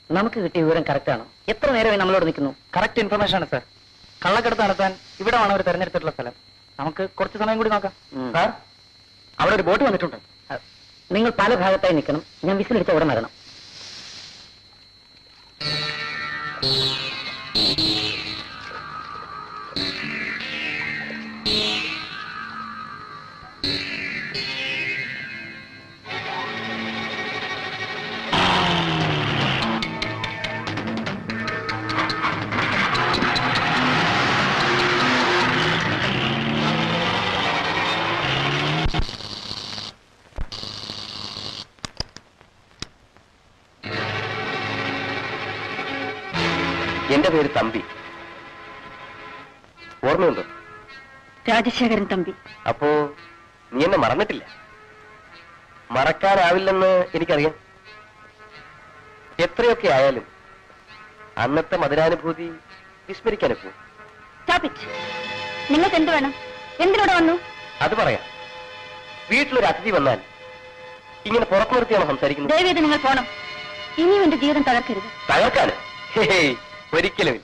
നമുക്ക് കിട്ടിയ വിവരം കറക്റ്റ് ആണോ എത്ര നേരമായി നമ്മളോട് നിൽക്കുന്നു കറക്റ്റ് ഇൻഫർമേഷൻ ആണ് സാർ കള്ളക്കടത്ത് നടത്താൻ ഇവിടെ ആണ് അവർ തെരഞ്ഞെടുത്തിട്ടുള്ള സ്ഥലം നമുക്ക് കുറച്ച് സമയം കൂടി നോക്കാം ഉം. സാർ അവിടെ ഒരു ബോട്ട് വന്നിട്ടുണ്ട് അഹ്, നിങ്ങൾ പല ഭാഗത്തായി നിൽക്കണം ഞാൻ വിസിലടിച്ച ഉടൻ വരണം എന്റെ പേര് തമ്പി ഓർമ്മയുണ്ടോ രാജശേഖരൻ തമ്പി അപ്പോ നീ എന്നെ മറന്നിട്ടില്ല മറക്കാനാവില്ലെന്ന് എനിക്കറിയാം എത്രയൊക്കെ ആയാലും അന്നത്തെ മധുരാനുഭൂതി വിസ്മരിക്കാനൊക്കെ നിങ്ങൾക്ക് എന്ത് വേണം എന്തിനോട് വന്നു അത് പറയാം വീട്ടിലൊരു അതിഥി വന്നാൽ ഇങ്ങനെ പുറത്തു നിർത്തിയാണോ സംസാരിക്കുന്നത് ദയവേത് നിങ്ങൾ പോണം ഇനിയും എന്റെ ജീവിതം തകർക്കരുത് തകർക്കാന് ഹേയ്, ഒരിക്കലുമില്ല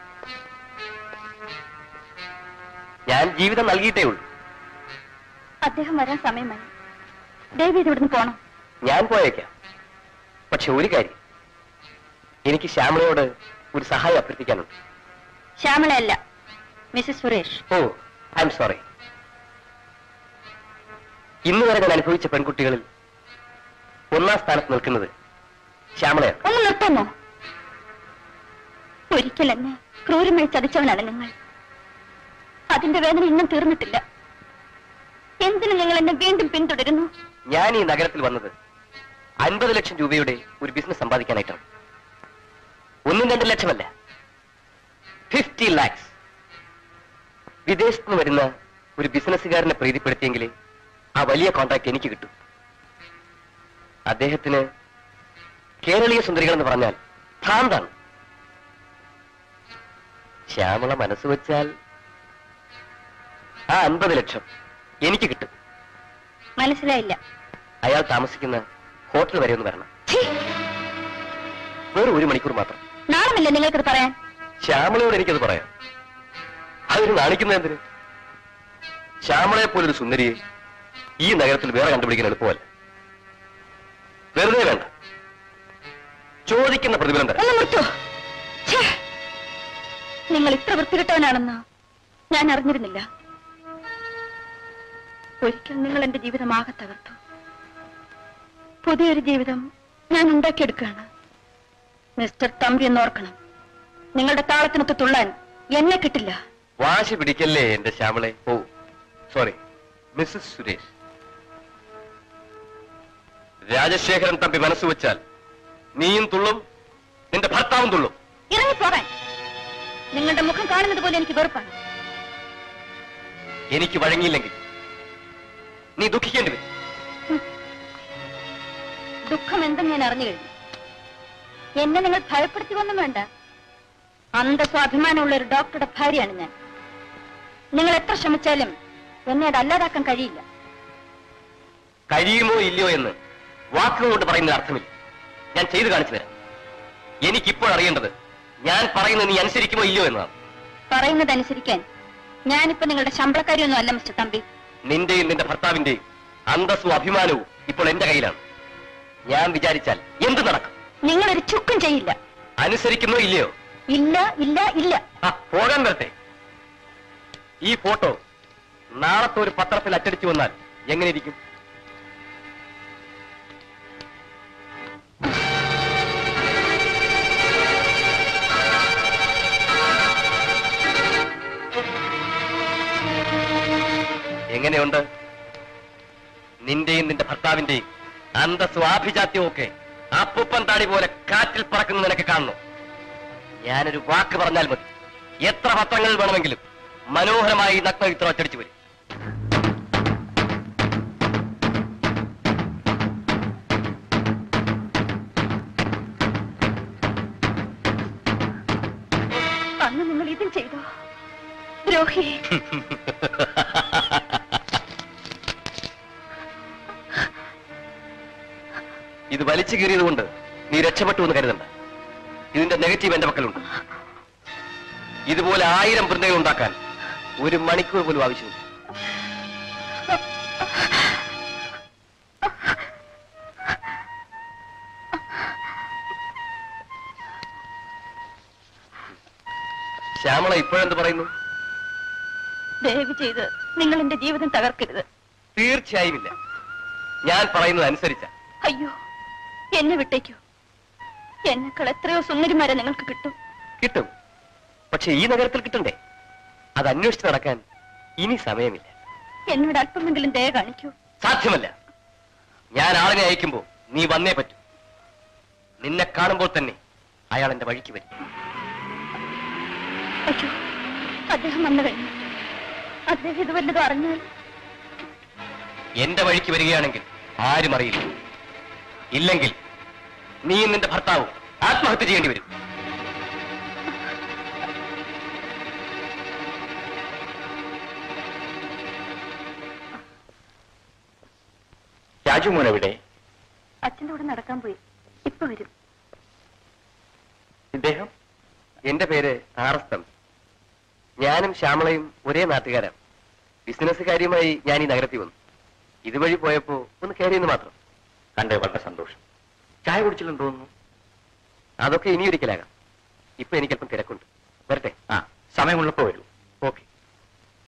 ഞാൻ ജീവിതം നൽകിയിട്ടേ ഉള്ളൂ അദ്ദേഹം വരാൻ സമയമായി ദയവേത് ഇവിടുന്ന് പോണം ഞാൻ പോയേക്കാം പക്ഷെ ഒരു കാര്യം എനിക്ക് ശ്യാമളയോട് ഒരു സഹായം അഭ്യർത്ഥിക്കാനുണ്ട് ശ്യാമളയല്ല Mrs Suresh oh I'm sorry ഇന്ന് വരെ ഞാൻ അനുഭവിച്ച പെൺകുട്ടികളിൽ ഒന്നാം സ്ഥാനത്ത് നിൽക്കുന്നത് ശ്യാമളയാണ് ഒന്ന് നിർത്തുന്നോ ഒരിക്കൽ എന്നെ ക്രൂരമായി ചതിച്ചവനാണ് നിങ്ങൾ അതിന്റെ വേദന ഇന്നും തീർന്നിട്ടില്ല എന്തിനു നിങ്ങൾ എന്നെ വീണ്ടും പിന്തുടരുന്നു ഞാൻ ഈ നഗരത്തിൽ വന്നത് അൻപത് ലക്ഷം രൂപയുടെ ഒരു ബിസിനസ് സമ്പാദിക്കാനായിട്ടാണ് ഒന്നും രണ്ട് ലക്ഷമല്ല ഫിഫ്റ്റി ലാക്സ് വിദേശത്ത് നിന്ന് വരുന്ന ഒരു ബിസിനസ്സുകാരനെ പ്രീതിപ്പെടുത്തിയെങ്കിലേ ആ വലിയ കോൺട്രാക്ട് എനിക്ക് കിട്ടും അദ്ദേഹത്തിന് കേരളീയ സുന്ദരികൾ എന്ന് പറഞ്ഞാൽ ഭ്രാന്താണ് ശ്യാമള മനസ്സ് വെച്ചാൽ ആ അൻപത് ലക്ഷം എനിക്ക് കിട്ടും മനസ്സിലായില്ല അയാൾ താമസിക്കുന്ന ഹോട്ടൽ വരെ ഒന്ന് വരണം വെറും ഒരു മണിക്കൂർ മാത്രം നാണമില്ല നിങ്ങൾക്കത് പറയാൻ ശ്യാമളയോട് എനിക്കത് പറയാം അതിന് നാണിക്കുന്ന എന്തിന് ശ്യാമളയെ പോലൊരു സുന്ദരിയെ ഈ നഗരത്തിൽ വേറെ കണ്ടുപിടിക്കാൻ എളുപ്പമല്ല വെറുതെ വേണ്ട ചോദിക്കുന്ന പ്രതിഫലം തരാം ഒന്ന് നിർത്തോ ഛേ! നിങ്ങൾ ഇത്ര വൃത്തികെട്ടവനാണെന്ന് ഞാൻ അറിഞ്ഞിരുന്നില്ല ഒരിക്കൽ നിങ്ങൾ എന്റെ ജീവിതം ആകെ തകർത്തു പുതിയൊരു ജീവിതം ഞാൻ ഉണ്ടാക്കിയെടുക്കുകയാണ് മിസ്റ്റർ തമ്പി എന്ന് ഓർക്കണം നിങ്ങളുടെ താളത്തിനൊത്ത് തുള്ളാൻ എന്നെ കിട്ടില്ല വാശി പിടിക്കല്ലേ എന്റെ ശ്യാമളെ oh sorry Mrs Suresh Rajasekharan Thampi മനസ്സ് വെച്ചാൽ നീയും തുള്ളും നിന്റെ ഭർത്താവും തുള്ളും ഇറങ്ങിപ്പോകാൻ നിങ്ങളുടെ മുഖം കാണുന്നത് പോലെ എനിക്ക് വെറുപ്പാണ് എനിക്ക് വഴങ്ങിയില്ലെങ്കിൽ നീ ദുഃഖിക്കേണ്ടി വരും ദുഃഖം എന്തെന്ന് ഞാൻ അറിഞ്ഞു കഴിഞ്ഞു എന്നെ നിങ്ങൾ ഭയപ്പെടുത്തി ഒന്നും വേണ്ട അന്തസ്വാഭിമാനമുള്ള ഒരു ഡോക്ടറുടെ ഭാര്യയാണ് ഞാൻ നിങ്ങൾ എത്ര ശ്രമിച്ചാലും എന്നെ അത് അല്ലാതാക്കാൻ കഴിയില്ല കഴിയുമോ ഇല്ലയോ എന്ന് വാക്കുകൾ കൊണ്ട് പറയുന്നതിന് അർത്ഥമില്ല ഞാൻ ചെയ്തു കാണിച്ചു തരാം എനിക്കിപ്പോൾ അറിയേണ്ടത് ഞാൻ പറയുന്നത് നീ അനുസരിക്കുമോ ഇല്ലയോ എന്നതാണ് പറയുന്നത് അനുസരിക്കാൻ ഞാനിപ്പോ നിങ്ങളുടെ ശമ്പളക്കാരിയൊന്നും അല്ല മിസ്റ്റർ തമ്പി നിന്റെയും നിന്റെ ഭർത്താവിന്റെയും അന്തസ്സും അഭിമാനവും ഇപ്പോൾ എന്റെ കയ്യിലാണ് ഞാൻ വിചാരിച്ചാൽ എന്ത് നടക്കും നിങ്ങളൊരു ചുക്കും ചെയ്യില്ല അനുസരിക്കുന്നോ ഇല്ലയോ ഇല്ല ഇല്ല ഇല്ല ആ പോകാൻ വരട്ടെ ഈ ഫോട്ടോ നാളത്തെ ഒരു പത്രത്തിൽ അച്ചടിച്ചു വന്നാൽ എങ്ങനെ ഇരിക്കും എങ്ങനെയുണ്ട് നിന്റെയും നിന്റെ ഭർത്താവിന്റെയും അന്തസ്സും ആഭിജാത്യവും ഒക്കെ അപ്പൂപ്പൻ താടി പോലെ കാറ്റിൽ പറക്കുന്ന നിനക്ക് കാണുന്നു ഞാനൊരു വാക്ക് പറഞ്ഞാൽ മതി എത്ര പത്രങ്ങൾ വേണമെങ്കിലും മനോഹരമായി ഈ നഗ്നചിത്രം അച്ചടിച്ചു വരും അന്ന് നിങ്ങൾ ഇതും ചെയ്തോ ദ്രോഹി ഇത് വലിച്ചു കീറിയത് കൊണ്ട് നീ രക്ഷപ്പെട്ടു എന്ന് കരുതണ്ട ഇതിന്റെ നെഗറ്റീവ് എന്റെ പക്കലുണ്ട് ഇതുപോലെ ആയിരം പ്രിന്റുകൾ ഉണ്ടാക്കാൻ ഒരു മണിക്കൂർ പോലും ആവശ്യമില്ല ശ്യാമള ഇപ്പോഴെന്ത് പറയുന്നു ദയവ് ചെയ്ത് നിങ്ങൾ എന്റെ ജീവിതം തകർക്കരുത് തീർച്ചയായും ഇല്ല ഞാൻ പറയുന്നത് അനുസരിച്ച അയ്യോ എന്നെ വിട്ടേക്കൂ എന്നെക്കാൾ എത്രയോ സുന്ദരിമാരെ നിങ്ങൾക്ക് കിട്ടും കിട്ടും പക്ഷെ ഈ നഗരത്തിൽ കിട്ടണ്ടേ അത് അന്വേഷിച്ച് നടക്കാൻ ഇനി സമയമില്ല എന്നോട് അല്പമെങ്കിലും ദയ കാണിക്കൂ സാധ്യമല്ല ഞാൻ ആളിനെ അയക്കുമ്പോ നീ വന്നേ പറ്റൂ നിന്നെ കാണുമ്പോൾ തന്നെ അയാൾ എന്റെ വഴിക്ക് വരും അയ്യോ അദ്ദേഹം വന്നു കഴിഞ്ഞു അദ്ദേഹം ഇത് വല്ലതും അറിഞ്ഞാൽ എന്റെ വഴിക്ക് വരികയാണെങ്കിൽ ആരും അറിയില്ല ഇല്ലെങ്കിൽ നീയും നിന്റെ ഭർത്താവും ആത്മഹത്യ ചെയ്യേണ്ടി വരും രാജുമോൻ എവിടെ അച്ഛൻ്റെ കൂടെ നടക്കാൻ പോയി ഇപ്പൊ വരും ഇദ്ദേഹം എന്റെ പേര് ആറസ്തം ഞാനും ശ്യാമളയും ഒരേ നാട്ടുകാരാണ് ബിസിനസ് കാര്യമായി ഞാൻ ഈ നഗരത്തിൽ വന്നു ഇതുവഴി പോയപ്പോ ഒന്ന് കയറിയെന്ന് മാത്രം കണ്ടേ വളരെ സന്തോഷം ചായ കുടിച്ചില്ലെന്ന് തോന്നുന്നു അതൊക്കെ ഇനി ഒരിക്കലാകാം ഇപ്പൊ എനിക്കല്പം തിരക്കുണ്ട് വരട്ടെ ആ സമയമുള്ളപ്പോ വരൂ